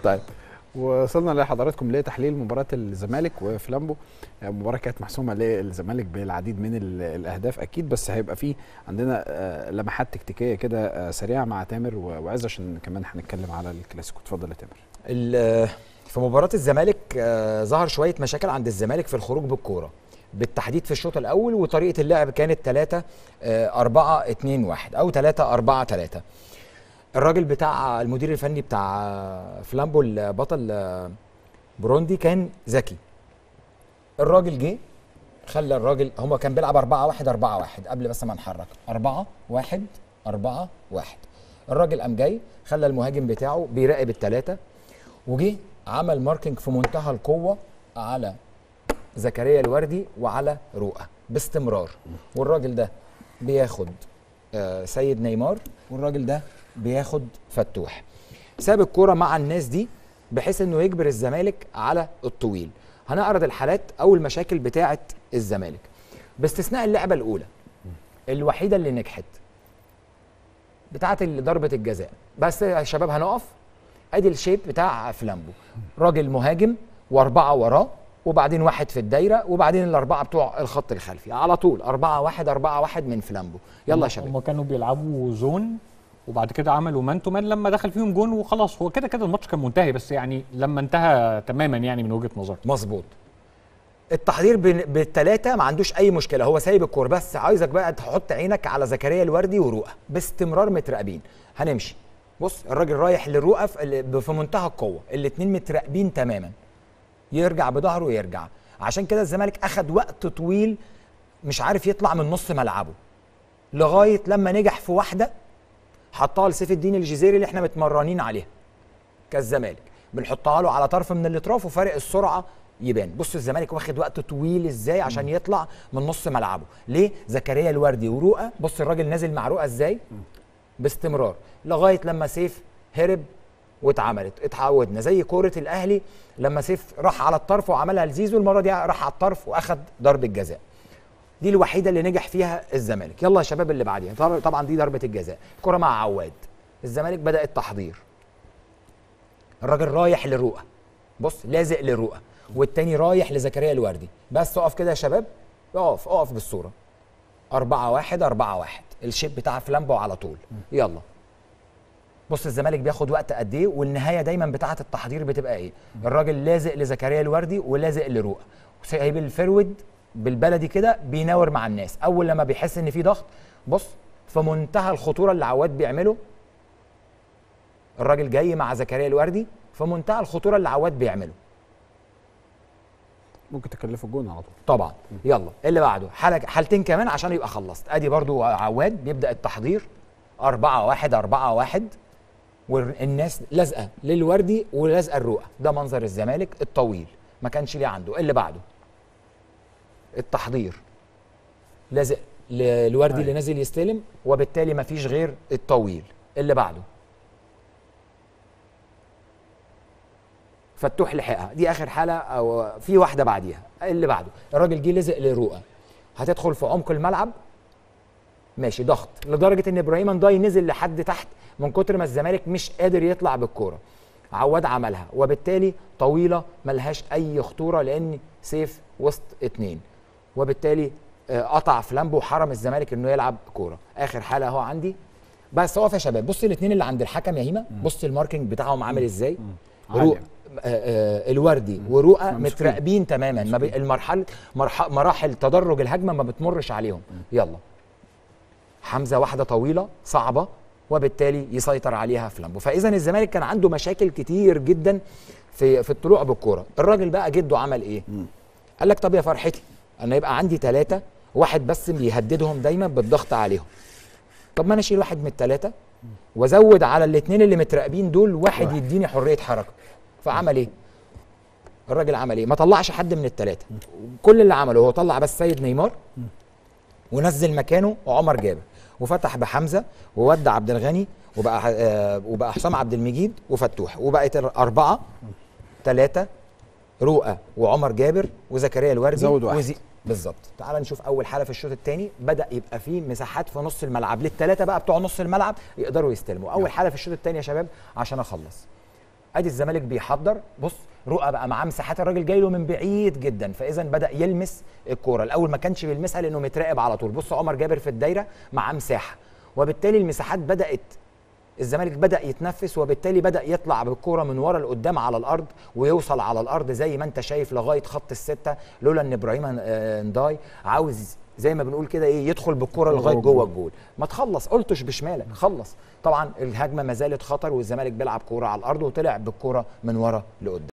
طيب وصلنا لحضراتكم لتحليل مباراة الزمالك وفلامبو مباراة كانت محسومة للزمالك بالعديد من ال- الأهداف أكيد بس هيبقى في عندنا آه، لمحات تكتيكية كده آه، سريعة مع تامر و- وعز عشان كمان هنتكلم على الكلاسيكو اتفضل يا تامر ال- في مباراة الزمالك آه، ظهر شوية مشاكل عند الزمالك في الخروج بالكورة بالتحديد في الشوط الأول وطريقة اللعب كانت 3 4 2 1 أو 3 4 3 الراجل بتاع المدير الفني بتاع آه، فلامبو البطل آه، بروندي كان ذكي الراجل جه خلى الراجل هو كان بيلعب 4 1 4 1 قبل بس ما نحرك 4 1 4 1 الراجل قام جاي خلى المهاجم بتاعه بيراقب الثلاثه وجه عمل ماركينج في منتهى القوه على زكريا الوردي وعلى رؤى باستمرار والراجل ده بياخد آه، سيد نيمار والراجل ده بياخد فتوح ساب الكوره مع الناس دي بحيث انه يجبر الزمالك على الطويل هنعرض الحالات او المشاكل بتاعه الزمالك باستثناء اللعبه الاولى الوحيده اللي نجحت بتاعه ضربه الجزاء بس يا شباب هنقف ادي الشيب بتاع فلامبو راجل مهاجم واربعه وراه وبعدين واحد في الدايره وبعدين الاربعه بتوع الخط الخلفي على طول أربعة واحد أربعة واحد من فلامبو يلا يا شباب هم كانوا بيلعبوا زون وبعد كده عملوا مان تو مان لما دخل فيهم جون وخلاص هو كده كده الماتش كان منتهي بس يعني لما انتهى تماما يعني من وجهه نظري مظبوط التحضير بال- بالتلاتة ما عندوش اي مشكله هو سايب الكوره بس عايزك بقى تحط عينك على زكريا الوردي ورؤى باستمرار متراقبين هنمشي بص الراجل رايح للرؤى في في منتهى القوه الاتنين متراقبين تماما يرجع بظهره ويرجع عشان كده الزمالك اخد وقت طويل مش عارف يطلع من نص ملعبه لغايه لما نجح في واحده حطها لسيف الدين الجزيري اللي احنا متمرنين عليها كالزمالك بنحطها له على طرف من الاطراف وفارق السرعه يبان بص الزمالك واخد وقت طويل ازاي عشان يطلع من نص ملعبه ليه زكريا الوردي ورؤى بص الراجل نازل مع رؤى ازاي باستمرار لغايه لما سيف هرب واتعملت اتعودنا زي كوره الاهلي لما سيف راح على الطرف وعملها لزيزو المره دي راح على الطرف واخد ضربه جزاء دي الوحيده اللي نجح فيها الزمالك يلا يا شباب اللي بعديها طر- طبعا دي ضربه الجزاء كره مع عواد الزمالك بدا التحضير الراجل رايح لرؤى بص لازق لرؤى والتاني رايح لزكريا الوردي بس اقف كده يا شباب اقف اقف بالصوره أربعة واحد أربعة واحد الشيب بتاع فلامبو على طول يلا بص الزمالك بياخد وقت قد ايه والنهايه دايما بتاعه التحضير بتبقى ايه الراجل لازق لزكريا الوردي ولازق لرؤى سايب الفرود بالبلدي كده بيناور مع الناس اول لما بيحس ان في ضغط بص في منتهى الخطوره اللي عواد بيعمله الراجل جاي مع زكريا الوردي في منتهى الخطوره اللي عواد بيعمله ممكن تكلفوا الجون على طول طبعا يلا اللي بعده حالة حالتين كمان عشان يبقى خلصت ادي برضو عواد بيبدا التحضير أربعة واحد أربعة واحد والناس لازقه للوردي ولازقه الرؤى ده منظر الزمالك الطويل ما كانش ليه عنده اللي بعده التحضير لازق للوردي اللي نازل يستلم وبالتالي ما فيش غير الطويل اللي بعده فتوح لحقها دي اخر حاله او في واحده بعديها اللي بعده الراجل جه لزق لرؤى هتدخل في عمق الملعب ماشي ضغط لدرجه ان ابراهيم انداي نزل لحد تحت من كتر ما الزمالك مش قادر يطلع بالكوره عواد عملها وبالتالي طويله ملهاش اي خطوره لان سيف وسط اتنين وبالتالي آه، قطع فلامبو وحرم الزمالك انه يلعب كوره اخر حاله اهو عندي بس اقف يا شباب بص الاثنين اللي عند الحكم يا هيما بص الماركينج بتاعهم عامل ازاي عالية. رو... آه آه الوردي ورؤى ممسوكين. متراقبين تماما ما بي... المرحله مرح... مراحل تدرج الهجمه ما بتمرش عليهم يلا حمزه واحده طويله صعبه وبالتالي يسيطر عليها فلامبو فاذا الزمالك كان عنده مشاكل كتير جدا في في الطلوع بالكوره الراجل بقى جده عمل ايه قال لك طب يا فرحتي انا يبقى عندي ثلاثه واحد بس بيهددهم دايما بالضغط عليهم طب ما انا اشيل واحد من الثلاثه وازود على الاثنين اللي متراقبين دول واحد يديني حريه حركه فعمل ايه الراجل عمل ايه ما طلعش حد من الثلاثه كل اللي عمله هو طلع بس سيد نيمار ونزل مكانه عمر جابر وفتح بحمزه وودع عبد الغني وبقى آه وبقى حسام عبد المجيد وفتوح وبقت اربعه ثلاثه رؤى وعمر جابر وزكريا الوردي زود واحد. وزي بالظبط تعال نشوف اول حاله في الشوط الثاني بدا يبقى فيه مساحات في نص الملعب للثلاثه بقى بتوع نص الملعب يقدروا يستلموا اول حاله في الشوط الثاني يا شباب عشان اخلص ادي الزمالك بيحضر بص رؤى بقى معاه مساحات الراجل جاي له من بعيد جدا فاذا بدا يلمس الكوره الاول ما كانش بيلمسها لانه متراقب على طول بص عمر جابر في الدايره معاه مساحه وبالتالي المساحات بدات الزمالك بدا يتنفس وبالتالي بدا يطلع بالكوره من ورا لقدام على الارض ويوصل على الارض زي ما انت شايف لغايه خط السته لولا ان ابراهيم آه، نداي عاوز زي ما بنقول كده ايه يدخل بالكوره لغايه جوه الجول ما تخلص قلتش بشمالك خلص طبعا الهجمه ما زالت خطر والزمالك بيلعب كوره على الارض وطلع بالكوره من ورا لقدام